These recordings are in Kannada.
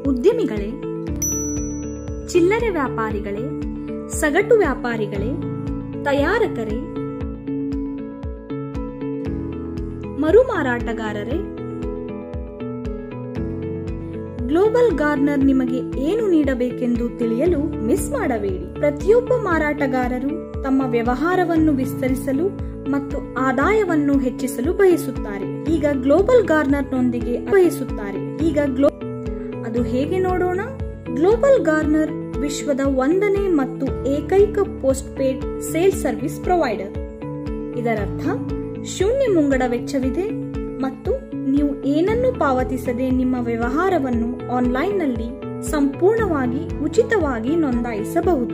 ಉದ್ಯಮಿಗಳೇ ಚಿಲ್ಲರೆ ವ್ಯಾಪಾರಿಗಳೇ ಸಗಟು ವ್ಯಾಪಾರಿಗಳೇ ತಯಾರಕರೇ ಮರು ಮಾರಾಟಗಾರರೇ ಗ್ಲೋಬಲ್ ಗಾರ್ನರ್ ನಿಮಗೆ ಏನು ನೀಡಬೇಕೆಂದು ತಿಳಿಯಲು ಮಿಸ್ ಮಾಡಬೇಡಿ ಪ್ರತಿಯೊಬ್ಬ ಮಾರಾಟಗಾರರು ತಮ್ಮ ವ್ಯವಹಾರವನ್ನು ವಿಸ್ತರಿಸಲು ಮತ್ತು ಆದಾಯವನ್ನು ಹೆಚ್ಚಿಸಲು ಬಯಸುತ್ತಾರೆ ಈಗ ಗ್ಲೋಬಲ್ ಗಾರ್ನರ್ನೊಂದಿಗೆ ಬಯಸುತ್ತಾರೆ ಈಗ ಗ್ಲೋ ಅದು ಹೇಗೆ ನೋಡೋಣ ಗ್ಲೋಬಲ್ ಗಾರ್ನರ್ ವಿಶ್ವದ ಒಂದನೇ ಮತ್ತು ಏಕೈಕ post paid sale service provider ಇದರರ್ಥ ಶೂನ್ಯ ಮುಂಗಡ ವೆಚ್ಚವಿದೆ ಮತ್ತು ನೀವು ಏನನ್ನು ಪಾವತಿಸದೆ ನಿಮ್ಮ ವ್ಯವಹಾರವನ್ನು ಆನ್ಲೈನ್ನಲ್ಲಿ ಸಂಪೂರ್ಣವಾಗಿ ಉಚಿತವಾಗಿ ನೋಂದಾಯಿಸಬಹುದು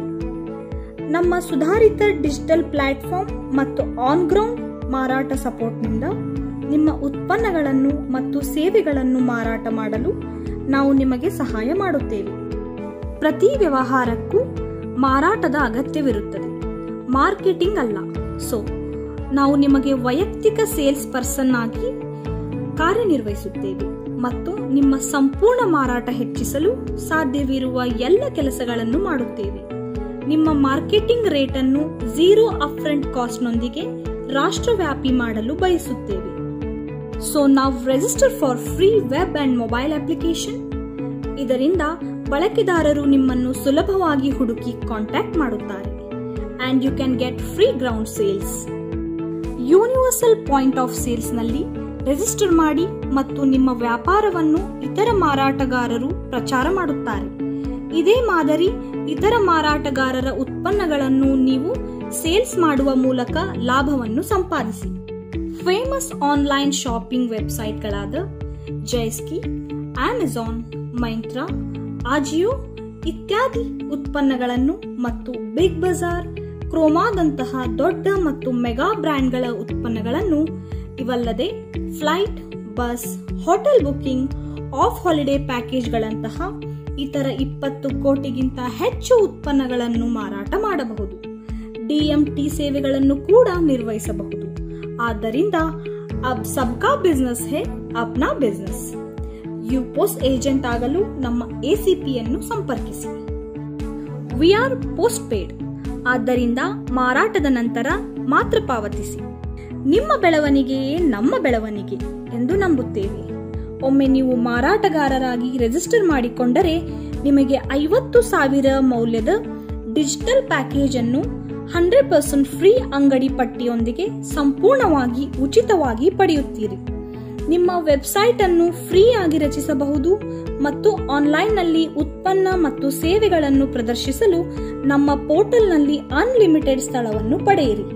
ನಮ್ಮ ಸುಧಾರಿತ ಡಿಜಿಟಲ್ ಪ್ಲಾಟ್ಫಾರ್ಮ್ ಮತ್ತು ಆನ್ ಗ್ರೌಂಡ್ ಮಾರಾಟ ಸಪೋರ್ಟ್ನಿಂದ ನಿಮ್ಮ ಉತ್ಪನ್ನಗಳನ್ನು ಮತ್ತು ಸೇವೆಗಳನ್ನು ಮಾರಾಟ ಮಾಡಲು ನಾವು ನಿಮಗೆ ಸಹಾಯ ಮಾಡುತ್ತೇವೆ ಪ್ರತಿ ವ್ಯವಹಾರಕ್ಕೂ ಮಾರಾಟದ ಅಗತ್ಯವಿರುತ್ತದೆ ಮಾರ್ಕೆಟಿಂಗ್ ಅಲ್ಲ ಸೊ ನಾವು ನಿಮಗೆ ವೈಯಕ್ತಿಕ ಸೇಲ್ಸ್ ಪರ್ಸನ್ ಆಗಿ ಕಾರ್ಯನಿರ್ವಹಿಸುತ್ತೇವೆ ಮತ್ತು ನಿಮ್ಮ ಸಂಪೂರ್ಣ ಮಾರಾಟ ಹೆಚ್ಚಿಸಲು ಸಾಧ್ಯವಿರುವ ಎಲ್ಲ ಕೆಲಸಗಳನ್ನು ಮಾಡುತ್ತೇವೆ ನಿಮ್ಮ ಮಾರ್ಕೆಟಿಂಗ್ ರೇಟ್ ಅನ್ನು ಝೀರೋ ಅಪ್ಫ್ರಂಟ್ ಕಾಸ್ಟ್ನೊಂದಿಗೆ ರಾಷ್ಟ್ರವ್ಯಾಪಿ ಮಾಡಲು ಬಯಸುತ್ತೇವೆ ಸೊ ನಾವು register for free web and mobile application ಇದರಿಂದ ಬಳಕೆದಾರರು ನಿಮ್ಮನ್ನು ಸುಲಭವಾಗಿ ಹುಡುಕಿ ಕಾಂಟ್ಯಾಕ್ಟ್ ಮಾಡುತ್ತಾರೆ and you can get free ground sales universal point of ಸೇಲ್ಸ್ನಲ್ಲಿ ರಿಜಿಸ್ಟರ್ ಮಾಡಿ ಮತ್ತು ನಿಮ್ಮ ವ್ಯಾಪಾರವನ್ನು ಇತರ ಮಾರಾಟಗಾರರು ಪ್ರಚಾರ ಮಾಡುತ್ತಾರೆ ಇದೇ ಮಾದರಿ ಇತರ ಮಾರಾಟಗಾರರ ಉತ್ಪನ್ನಗಳನ್ನು ನೀವು ಸೇಲ್ಸ್ ಮಾಡುವ ಮೂಲಕ ಲಾಭವನ್ನು ಸಂಪಾದಿಸಿ ಫೇಮಸ್ ಆನ್ಲೈನ್ ಶಾಪಿಂಗ್ ವೆಬ್ಸೈಟ್ಗಳಾದ ಜೈಸ್ಕಿ ಅಮೆಜಾನ್ ಮೈಂತ್ರಾ ಆಜಿಯೋ ಇತ್ಯಾದಿ ಉತ್ಪನ್ನಗಳನ್ನು ಮತ್ತು ಬಿಗ್ ಬಜಾರ್ ಕ್ರೋಮಾದಂತಹ ದೊಡ್ಡ ಮತ್ತು ಮೆಗಾ ಬ್ರ್ಯಾಂಡ್ಗಳ ಉತ್ಪನ್ನಗಳನ್ನು ಇವಲ್ಲದೆ flight bus hotel booking of holiday ಪ್ಯಾಕೇಜ್ಗಳಂತಹ ಇತರ ಇಪ್ಪತ್ತು ಕೋಟಿಗಿಂತ ಹೆಚ್ಚು ಉತ್ಪನ್ನಗಳನ್ನು ಮಾರಾಟ ಮಾಡಬಹುದು ಡಿಎಂಟಿ ಸೇವೆಗಳನ್ನು ಕೂಡ ನಿರ್ವಹಿಸಬಹುದು ಆದ್ದರಿಂದ ಅಬ್ ಸಬ್ಕಾ ಬಿಸ್ನೆಸ್ ಹೇ ಅಪ್ನಾ ಬಿಸ್ನೆಸ್ ಯುಪೋಸ್ ಏಜೆಂಟ್ ಆಗಲು ನಮ್ಮ ಎಸಿಪಿಯನ್ನು ಸಂಪರ್ಕಿಸಿ ವಿ ಆರ್ ಪೋಸ್ಟ್ ಪೇಡ್ ಆದ್ದರಿಂದ ಮಾರಾಟದ ನಂತರ ಮಾತ್ರ ಪಾವತಿಸಿ ನಿಮ್ಮ ಬೆಳವಣಿಗೆಯೇ ನಮ್ಮ ಬೆಳವಣಿಗೆ ಎಂದು ನಂಬುತ್ತೇವೆ ಒಮ್ಮೆ ನೀವು ಮಾರಾಟಗಾರರಾಗಿ ರಿಜಿಸ್ಟರ್ ಮಾಡಿಕೊಂಡರೆ ನಿಮಗೆ ಐವತ್ತು ಸಾವಿರ ಮೌಲ್ಯದ ಡಿಜಿಟಲ್ ಪ್ಯಾಕೇಜ್ ಅನ್ನು ಹಂಡ್ರೆಡ್ ಪರ್ಸೆಂಟ್ ಫ್ರೀ ಅಂಗಡಿ ಪಟ್ಟಿಯೊಂದಿಗೆ ಸಂಪೂರ್ಣವಾಗಿ ಉಚಿತವಾಗಿ ಪಡೆಯುತ್ತೀರಿ ನಿಮ್ಮ ವೆಬ್ಸೈಟ್ ಅನ್ನು ಫ್ರೀ ಆಗಿ ರಚಿಸಬಹುದು ಮತ್ತು ಆನ್ಲೈನ್ನಲ್ಲಿ ಉತ್ಪನ್ನ ಮತ್ತು ಸೇವೆಗಳನ್ನು ಪ್ರದರ್ಶಿಸಲು ನಮ್ಮ ಪೋರ್ಟಲ್ನಲ್ಲಿ ಅನ್ಲಿಮಿಟೆಡ್ ಸ್ಥಳವನ್ನು ಪಡೆಯಿರಿ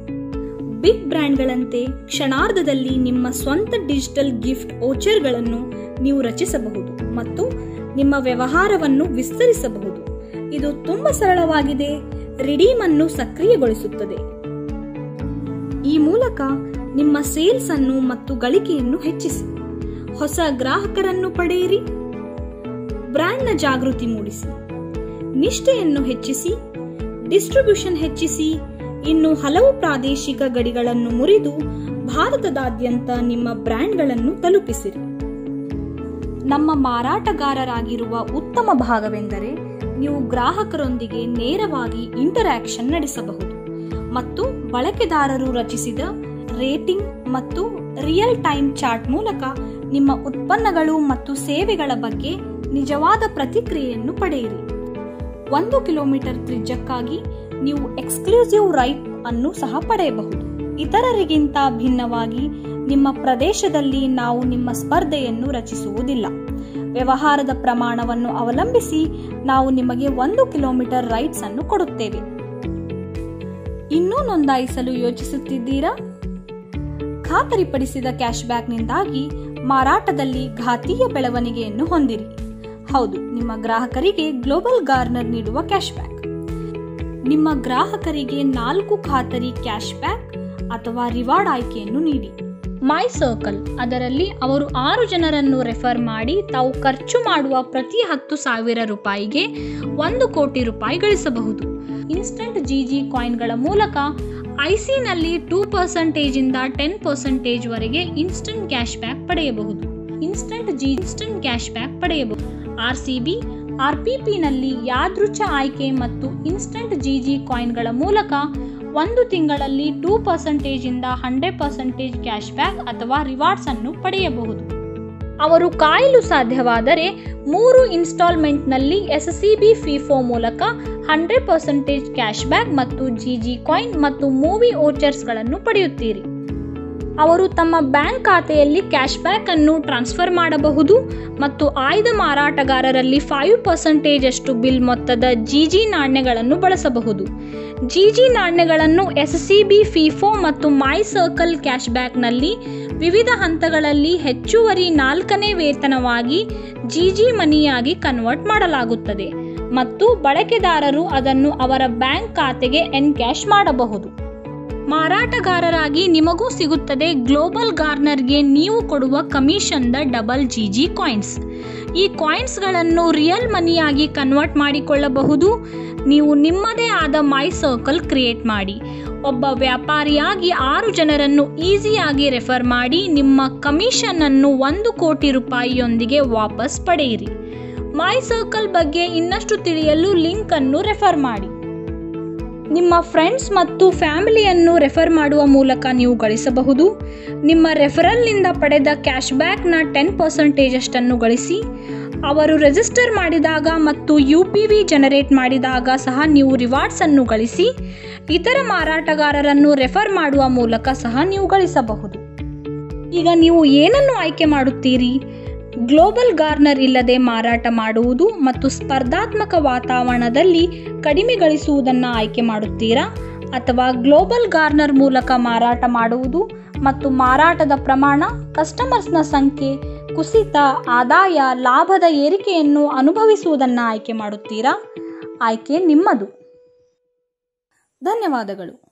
ಬಿಗ್ ಬ್ರ್ಯಾಂಡ್ಗಳಂತೆ ಕ್ಷಣಾರ್ಧದಲ್ಲಿ ನಿಮ್ಮ ಸ್ವಂತ ಡಿಜಿಟಲ್ ಗಿಫ್ಟ್ ಓಚರ್ಗಳನ್ನು ನೀವು ರಚಿಸಬಹುದು ಮತ್ತು ನಿಮ್ಮ ವ್ಯವಹಾರವನ್ನು ವಿಸ್ತರಿಸಬಹುದು ಇದು ತುಂಬಾ ಸರಳವಾಗಿದೆ ರಿಡೀಮ್ ಅನ್ನು ಸಕ್ರಿಯಗೊಳಿಸುತ್ತದೆ ಈ ಮೂಲಕ ನಿಮ್ಮ ಸೇಲ್ಸ್ ಅನ್ನು ಮತ್ತು ಗಳಿಕೆಯನ್ನು ಹೆಚ್ಚಿಸಿ ಹೊಸ ಗ್ರಾಹಕರನ್ನು ಪಡೆಯಿರಿ ಬ್ರ್ಯಾಂಡ್ನ ಜಾಗೃತಿ ಮೂಡಿಸಿ ನಿಷ್ಠೆಯನ್ನು ಹೆಚ್ಚಿಸಿ ಡಿಸ್ಟ್ರಿಬ್ಯೂಷನ್ ಹೆಚ್ಚಿಸಿ ಇನ್ನು ಹಲವು ಪ್ರಾದೇಶಿಕ ಗಡಿಗಳನ್ನು ಮುರಿದು ಭಾರತದಾದ್ಯಂತ ನಿಮ್ಮ ಬ್ರ್ಯಾಂಡ್ಗಳನ್ನು ತಲುಪಿಸಿರಿ ನಮ್ಮ ಮಾರಾಟಗಾರರಾಗಿರುವ ಉತ್ತಮ ಭಾಗವೆಂದರೆ ನೀವು ಗ್ರಾಹಕರೊಂದಿಗೆ ನೇರವಾಗಿ ಇಂಟರಾಕ್ಷನ್ ನಡೆಸಬಹುದು ಮತ್ತು ಬಳಕೆದಾರರು ರಚಿಸಿದ ರೇಟಿಂಗ್ ಮತ್ತು ರಿಯಲ್ ಟೈಮ್ ಚಾರ್ಟ್ ಮೂಲಕ ನಿಮ್ಮ ಉತ್ಪನ್ನಗಳು ಮತ್ತು ಸೇವೆಗಳ ಬಗ್ಗೆ ನಿಜವಾದ ಪ್ರತಿಕ್ರಿಯೆಯನ್ನು ಪಡೆಯಿರಿ ಒಂದು ಕಿಲೋಮೀಟರ್ ತ್ರಿಜ್ಯಕ್ಕಾಗಿ ನೀವು ಎಕ್ಸ್ಕ್ಲೂಸಿವ್ ರೈಟ್ ಅನ್ನು ಸಹ ಪಡೆಯಬಹುದು ಇತರರಿಗಿಂತ ಭಿನ್ನವಾಗಿ ನಿಮ್ಮ ಪ್ರದೇಶದಲ್ಲಿ ನಾವು ನಿಮ್ಮ ಸ್ಪರ್ಧೆಯನ್ನು ರಚಿಸುವುದಿಲ್ಲ ವ್ಯವಹಾರದ ಪ್ರಮಾಣವನ್ನು ಅವಲಂಬಿಸಿ ನಾವು ನಿಮಗೆ ಒಂದು ಕಿಲೋಮೀಟರ್ ರೈಟ್ಸ್ ಅನ್ನು ಕೊಡುತ್ತೇವೆ ಇನ್ನೂ ನೋಂದಾಯಿಸಲು ಯೋಚಿಸುತ್ತಿದ್ದೀರಾ ಖಾತರಿಪಡಿಸಿದ ಕ್ಯಾಶ್ಬ್ಯಾಕ್ನಿಂದಾಗಿ ಮಾರಾಟದಲ್ಲಿ ಘಾತೀಯ ಬೆಳವಣಿಗೆಯನ್ನು ಹೊಂದಿರಿ ಹೌದು ನಿಮ್ಮ ಗ್ರಾಹಕರಿಗೆ ಗ್ಲೋಬಲ್ ಗಾರ್ನರ್ ನೀಡುವ ಕ್ಯಾಶ್ಬ್ಯಾಕ್ ನಿಮ್ಮ ಗ್ರಾಹಕರಿಗೆ ನಾಲ್ಕು ಖಾತರಿ ಕ್ಯಾಶ್ಬ್ಯಾಕ್ ಅಥವಾ ರಿವಾರ್ಡ್ ಆಯ್ಕೆಯನ್ನು ನೀಡಿ ಮೈ ಸರ್ಕಲ್ ಅದರಲ್ಲಿ ಅವರು ಆರು ಜನರನ್ನು ರೆಫರ್ ಮಾಡಿ ತಾವು ಖರ್ಚು ಮಾಡುವ ಪ್ರತಿ ಹತ್ತು ಸಾವಿರ ರೂಪಾಯಿಗೆ ಒಂದು ಕೋಟಿ ರೂಪಾಯಿ ಗಳಿಸಬಹುದು ಇನ್ಸ್ಟಂಟ್ ಜಿಜಿ ಕಾಯಿನ್ಗಳ ಮೂಲಕ ಐಸಿನಲ್ಲಿ ಟೂ ಪರ್ಸೆಂಟೇಜಿಂದ ಟೆನ್ ಪರ್ಸೆಂಟೇಜ್ ವರೆಗೆ ಇನ್ಸ್ಟಂಟ್ ಕ್ಯಾಶ್ ಬ್ಯಾಕ್ ಪಡೆಯಬಹುದು instant G instant cash back ಪಡೆಯಬಹುದು R C B R P ಪಿನಲ್ಲಿ ಯಾದೃಚ್ಛ ಆಯ್ಕೆ ಮತ್ತು ಇನ್ಸ್ಟಂಟ್ ಜಿ ಜಿ ಕಾಯಿನ್ಗಳ ಮೂಲಕ ಒಂದು ತಿಂಗಳಲ್ಲಿ ಟೂ ಪರ್ಸೆಂಟೇಜಿಂದ ಹಂಡ್ರೆಡ್ ಪರ್ಸೆಂಟೇಜ್ ಕ್ಯಾಶ್ ಬ್ಯಾಕ್ ಅಥವಾ ರಿವಾರ್ಡ್ಸ್ ಅನ್ನು ಪಡೆಯಬಹುದು ಅವರು ಕಾಯಲು ಸಾಧ್ಯವಾದರೆ ಮೂರು ಇನ್ಸ್ಟಾಲ್ಮೆಂಟ್ನಲ್ಲಿ ಎಸ್ ಸಿ ಬಿ ಫಿಫೋ ಮೂಲಕ ಹಂಡ್ರೆಡ್ ಪರ್ಸೆಂಟೇಜ್ ಕ್ಯಾಶ್ ಬ್ಯಾಕ್ ಮತ್ತು ಜಿ ಜಿ ಕಾಯಿನ್ ಮತ್ತು ಮೂವಿ ಓಚರ್ಸ್ಗಳನ್ನು ಪಡೆಯುತ್ತೀರಿ ಅವರು ತಮ್ಮ ಬ್ಯಾಂಕ್ ಖಾತೆಯಲ್ಲಿ ಕ್ಯಾಶ್ ಬ್ಯಾಕ್ ಅನ್ನು ಟ್ರಾನ್ಸ್ಫರ್ ಮಾಡಬಹುದು ಮತ್ತು ಆಯ್ದ ಮಾರಾಟಗಾರರಲ್ಲಿ ಫೈವ್ ಪರ್ಸೆಂಟೇಜ್ ಅಷ್ಟು ಬಿಲ್ ಮೊತ್ತದ ಜಿಜಿ ನಾಣ್ಯಗಳನ್ನು ಬಳಸಬಹುದು ಜಿಜಿ ನಾಣ್ಯಗಳನ್ನು ಎಸ್ ಸಿ ಬಿ ಫಿಫೋ ಮತ್ತು ಮೈ ಸರ್ಕಲ್ ಕ್ಯಾಶ್ ಬ್ಯಾಕ್ನಲ್ಲಿ ವಿವಿಧ ಹಂತಗಳಲ್ಲಿ ಹೆಚ್ಚುವರಿ ನಾಲ್ಕನೇ ವೇತನವಾಗಿ ಜಿಜಿ ಮನಿಯಾಗಿ ಕನ್ವರ್ಟ್ ಮಾಡಲಾಗುತ್ತದೆ ಮತ್ತು ಬಳಕೆದಾರರು ಅದನ್ನು ಅವರ ಬ್ಯಾಂಕ್ ಖಾತೆಗೆ ಎನ್ಕ್ಯಾಶ್ ಮಾಡಬಹುದು ಮಾರಾಟಗಾರರಾಗಿ ನಿಮಗೂ ಸಿಗುತ್ತದೆ ಗ್ಲೋಬಲ್ ಗಾರ್ನರ್ಗೆ ನೀವು ಕೊಡುವ ಕಮಿಷನ್ದ ಡಬಲ್ ಜಿ ಜಿ ಕಾಯಿನ್ಸ್ ಈ ಕಾಯಿನ್ಸ್ಗಳನ್ನು ರಿಯಲ್ ಮನಿಯಾಗಿ ಕನ್ವರ್ಟ್ ಮಾಡಿಕೊಳ್ಳಬಹುದು ನೀವು ನಿಮ್ಮದೇ ಆದ ಮೈ ಸರ್ಕಲ್ ಕ್ರಿಯೇಟ್ ಮಾಡಿ ಒಬ್ಬ ವ್ಯಾಪಾರಿಯಾಗಿ ಆರು ಜನರನ್ನು ಈಸಿಯಾಗಿ ರೆಫರ್ ಮಾಡಿ ನಿಮ್ಮ ಕಮಿಷನ್ ಅನ್ನು ಒಂದು ಕೋಟಿ ರೂಪಾಯಿಯೊಂದಿಗೆ ವಾಪಸ್ ಪಡೆಯಿರಿ ಮೈ ಸರ್ಕಲ್ ಬಗ್ಗೆ ಇನ್ನಷ್ಟು ತಿಳಿಯಲು ಲಿಂಕ್ ಅನ್ನು ರೆಫರ್ ಮಾಡಿ ನಿಮ್ಮ ಫ್ರೆಂಡ್ಸ್ ಮತ್ತು ಫ್ಯಾಮಿಲಿಯನ್ನು ರೆಫರ್ ಮಾಡುವ ಮೂಲಕ ನೀವು ಗಳಿಸಬಹುದು ನಿಮ್ಮ ರೆಫರಲ್ನಿಂದ ಪಡೆದ ಕ್ಯಾಶ್ ಬ್ಯಾಕ್ನ ಟೆನ್ ಪರ್ಸೆಂಟೇಜ್ ಅಷ್ಟನ್ನು ಗಳಿಸಿ ಅವರು ರಿಜಿಸ್ಟರ್ ಮಾಡಿದಾಗ ಮತ್ತು ಯು ಪಿ ವಿ ಜನರೇಟ್ ಮಾಡಿದಾಗ ಸಹ ನೀವು ರಿವಾರ್ಡ್ಸ್ ಅನ್ನು ಗಳಿಸಿ ಇತರ ಮಾರಾಟಗಾರರನ್ನು ರೆಫರ್ ಮಾಡುವ ಮೂಲಕ ಸಹ ನೀವು ಗಳಿಸಬಹುದು ಈಗ ನೀವು ಏನನ್ನು ಆಯ್ಕೆ ಮಾಡುತ್ತೀರಿ ಗ್ಲೋಬಲ್ ಗಾರ್ನರ್ ಇಲ್ಲದೆ ಮಾರಾಟ ಮಾಡುವುದು ಮತ್ತು ಸ್ಪರ್ಧಾತ್ಮಕ ವಾತಾವರಣದಲ್ಲಿ ಕಡಿಮೆ ಗಳಿಸುವುದನ್ನು ಆಯ್ಕೆ ಮಾಡುತ್ತೀರಾ ಅಥವಾ ಗ್ಲೋಬಲ್ ಗಾರ್ನರ್ ಮೂಲಕ ಮಾರಾಟ ಮಾಡುವುದು ಮತ್ತು ಮಾರಾಟದ ಪ್ರಮಾಣ ಕಸ್ಟಮರ್ಸ್ನ ಸಂಖ್ಯೆ ಕುಸಿತ ಆದಾಯ ಲಾಭದ ಏರಿಕೆಯನ್ನು ಅನುಭವಿಸುವುದನ್ನು ಆಯ್ಕೆ ಮಾಡುತ್ತೀರಾ ಆಯ್ಕೆ ನಿಮ್ಮದು ಧನ್ಯವಾದಗಳು